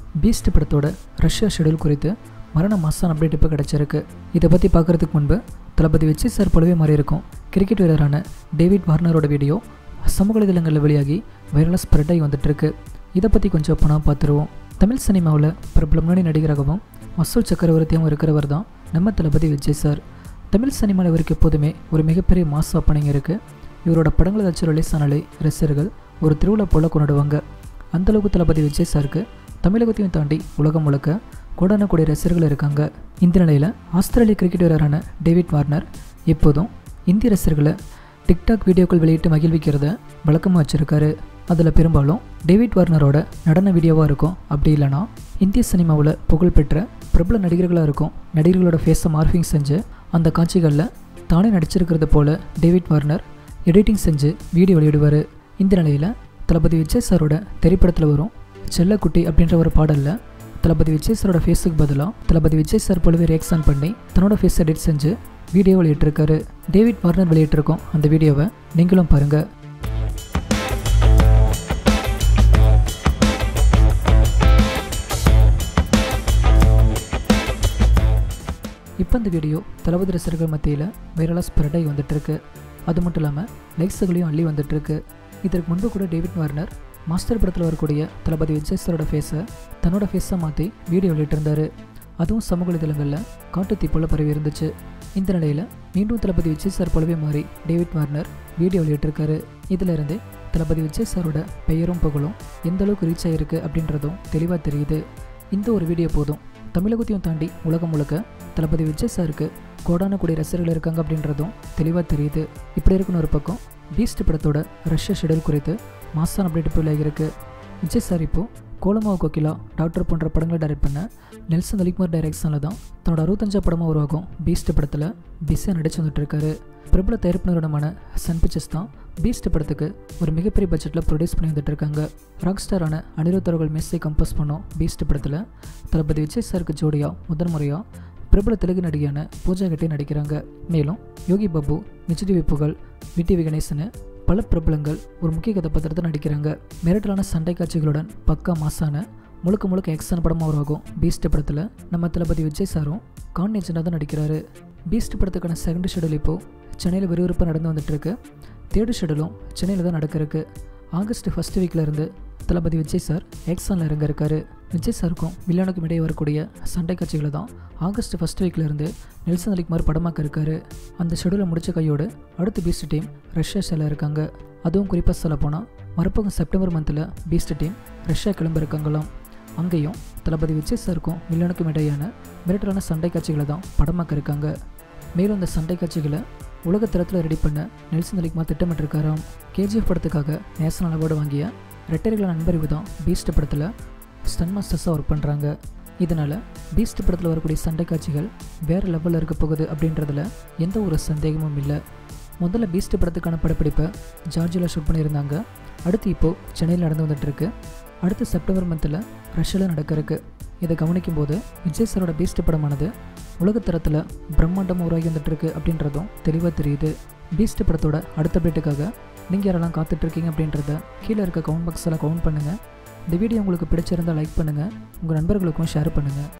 Beast படத்தோட Russia schedule குறித்து மரண மாசான் அப்டேட் இப்போ கிடச்சிருக்கு இதை பற்றி பார்க்குறதுக்கு முன்பு தளபதி விஜய் சார் போலவே மாறி இருக்கும் கிரிக்கெட் வீரரான டேவிட் வார்னரோட வீடியோ சமூக வலைதளங்களில் வெளியாகி வைரலாக ஸ்ப்ரெட் ஆகி வந்துட்டுருக்கு இதை பற்றி கொஞ்சம் பணம் பார்த்துருவோம் தமிழ் சினிமாவில் பிரபல முன்னணி நடிகராகவும் வசூல் சக்கரவர்த்தியாகவும் இருக்கிறவர் தான் நம்ம தளபதி விஜய் சார் தமிழ் சினிமாவில் இவருக்கு எப்போதுமே ஒரு மிகப்பெரிய மாஸ் ஓப்பனிங் இருக்குது இவரோட படங்கள் ஏதாச்சும் ரிலீஸ் ஆனாலே ரசிகர்கள் ஒரு திருவிழா போல் கொண்டாடுவாங்க அந்தளவுக்கு தளபதி விஜய் சாருக்கு தமிழகத்தையும் தாண்டி உலகம் முழுக்க கோடான கோடி ரசிகர்கள் இருக்காங்க இந்த நிலையில் ஆஸ்திரேலிய கிரிக்கெட் வீரரான டேவிட் வார்னர் எப்போதும் இந்திய ரசிகர்களை டிக்டாக் வீடியோக்கள் வெளியிட்டு மகிழ்விக்கிறத வழக்கமாக வச்சுருக்காரு அதில் பெரும்பாலும் டேவிட் வார்னரோட நடன வீடியோவாக இருக்கும் அப்படி இல்லைனா இந்திய சினிமாவில் புகழ்பெற்ற பிரபல நடிகர்களாக இருக்கும் நடிகர்களோட ஃபேஸை மார்ஃபிங் செஞ்சு அந்த காட்சிகளில் தானே நடிச்சிருக்கிறது போல டேவிட் வார்னர் எடிட்டிங் செஞ்சு வீடியோ வெளியிடுவார் இந்த நிலையில் தளபதி விஜய் சாரோட திரைப்படத்தில் வரும் செல்லக்குட்டி அப்படின்ற ஒரு பாடலில் தளபதி விஜய் சாரோட ஃபேஸுக்கு பதிலாக தளபதி விஜய் சார் போலவே ரியாக்ஷன் பண்ணி தன்னோட ஃபேஸ் எடிட் செஞ்சு வீடியோ வெளியிட்டிருக்காரு டேவிட் வார்னர் வெளியிட்டிருக்கோம் அந்த வீடியோவை நீங்களும் பாருங்கள் இப்போ இந்த வீடியோ தளபதி ரசிகர்கள் மத்தியில் வைரலாக ஸ்ப்ரெட் ஆகி வந்துட்டுருக்கு அது மட்டும் இல்லாமல் லைக்ஸுகளையும் அள்ளி வந்துட்டுருக்கு இதற்கு முன்பு கூட டேவிட் வார்னர் மாஸ்டர் படத்தில் வரக்கூடிய தளபதி விஜய் சாரோட ஃபேஸை தன்னோட ஃபேஸை மாற்றி வீடியோ வெளியிட்டிருந்தார் அதுவும் சமூக வலைதளங்களில் காட்டுத்தீ போல் பரவி இருந்துச்சு இந்த நிலையில் மீண்டும் தளபதி விஜய் சார் போலவே மாறி டேவிட் வார்னர் வீடியோ வெளியிட்டிருக்காரு இதிலிருந்து தளபதி விஜய் சாரோட பெயரும் புகழும் எந்த அளவுக்கு ரீச் ஆகிருக்கு அப்படின்றதும் தெளிவாக தெரியுது இந்த ஒரு வீடியோ போதும் தமிழகத்தையும் தாண்டி உலகம் முழுக்க தளபதி விஜய் சாருக்கு கோடான கூடிய ரசிகர்கள் இருக்காங்க அப்படின்றதும் தெளிவாக தெரியுது இப்படி இருக்குன்னு ஒரு பக்கம் பீஸ்ட் படத்தோட ரஷ்ய ஷெடியூல் குறித்து மாசான் அப்டேட் இப்போ இருக்கு விஜய் சார் இப்போது கோலமாவு கோகிலா டாக்டர் போன்ற படங்களை டைரக்ட் பண்ண நெல்சன் அலிகுமார் டைரக்ஷனில் தான் தன்னோட அறுபத்தஞ்சா படமாக உருவாகும் பீஸ்ட் படத்தில் பிஸியாக நடிச்சு வந்துட்டு இருக்காரு பிரபல தயாரிப்பு நிறுவனமான சன் பிக்சர்ஸ் தான் பீஸ்ட் படத்துக்கு ஒரு மிகப்பெரிய பட்ஜெட்டில் ப்ரொடியூஸ் பண்ணி வந்துட்டு இருக்காங்க ராக் ஸ்டாரான அனிருத் அவர்கள் மெஸ்ஸை கம்போஸ் பண்ணோம் பீஸ்ட் படத்தில் தளபதி விஜய் சாருக்கு ஜோடியாக முதன் முறையாக பிரபல தெலுங்கு நடிகையான பூஜா கட்டி நடிக்கிறாங்க மேலும் யோகி பாபு விஜய் புகழ் விடிவி கணேசனு பல பிரபலங்கள் ஒரு முக்கிய கதாபாத்திரத்தை நடிக்கிறாங்க மிரட்டலான சண்டை காட்சிகளுடன் பக்கா மாசான முழுக்க முழுக்க எக்ஸன் படமாக உருவாகும் பீஸ்ட் படத்தில் நம்ம தளபதி விஜய் சாரும் கான் ஏஜெண்டாக தான் நடிக்கிறாரு பீஸ்ட் படத்துக்கான செகண்ட் ஷெடியூல் இப்போது சென்னையில் விறுவிறுப்பாக நடந்து வந்துட்டுருக்கு தேர்டு ஷெடியூலும் சென்னையில் தான் நடக்கிறதுக்கு ஆகஸ்ட் ஃபஸ்ட் வீக்கில் இருந்து தளபதி விஜய் சார் எக்ஸானில் இறங்க இருக்காரு விஜய் சாருக்கும் வில்லனுக்கும் இடையே வரக்கூடிய சண்டை காட்சிகளை தான் ஆகஸ்ட் ஃபஸ்ட் வீக்கில் இருந்து நெல்சன் அலிகுமார் படமாக்க இருக்காரு அந்த ஷெடியூலை முடிச்ச கையோடு அடுத்த பீஸ்ட் டீம் ரஷ்யா செல்ல இருக்காங்க அதுவும் குறிப்பாக சொல்ல போனால் மறுபக்கம் செப்டம்பர் மந்தில் பீஸ்ட் டீம் ரஷ்யா கிளம்ப இருக்காங்களாம் அங்கேயும் தளபதி விஜய் சாருக்கும் வில்லனுக்கும் இடையான மிரட்டலான சண்டை காட்சிகளை தான் படமாக்க இருக்காங்க மேலும் இந்த சண்டை காட்சிகளை உலக தரத்தில் ரெடி பண்ண நெல்சன் அலிகுமார் திட்டமிட்டிருக்காராம் கேஜிஎஃப் படத்துக்காக நேஷனல் அவார்டு வாங்கிய ரெட்டரிகள நண்பறிவு தான் பீஸ்ட் படத்தில் ஸ்டன் மாஸ்டர்ஸாக ஒர்க் பண்ணுறாங்க இதனால் பீஸ்ட் படத்தில் வரக்கூடிய சண்டை காட்சிகள் வேறு லெவலில் இருக்க போகுது அப்படின்றதுல எந்த ஒரு சந்தேகமும் இல்லை முதல்ல பீஸ்ட் படத்துக்கான படப்பிடிப்பை ஜார்ஜியில் ஷூட் பண்ணியிருந்தாங்க அடுத்து இப்போது சென்னையில் நடந்து வந்துட்டுருக்கு அடுத்து செப்டம்பர் மந்தில் ரஷ்யாவில் நடக்கிறதுக்கு இதை கவனிக்கும் போது விஜய் சாரோட பீஸ்ட் படமானது உலகத்தரத்தில் பிரம்மாண்டமாக உருவாகி வந்துட்டுருக்கு அப்படின்றதும் தெளிவாக தெரியுது பீஸ்ட் படத்தோட அடுத்த அப்டேட்டுக்காக நீங்கள் யாரெல்லாம் காத்துட்ருக்கீங்க அப்படின்றத கீழே இருக்க கவுண்ட் பாக்ஸில் கவுண்ட் பண்ணுங்கள் இந்த வீடியோ உங்களுக்கு பிடிச்சிருந்தால் லைக் பண்ணுங்கள் உங்கள் நண்பர்களுக்கும் ஷேர் பண்ணுங்கள்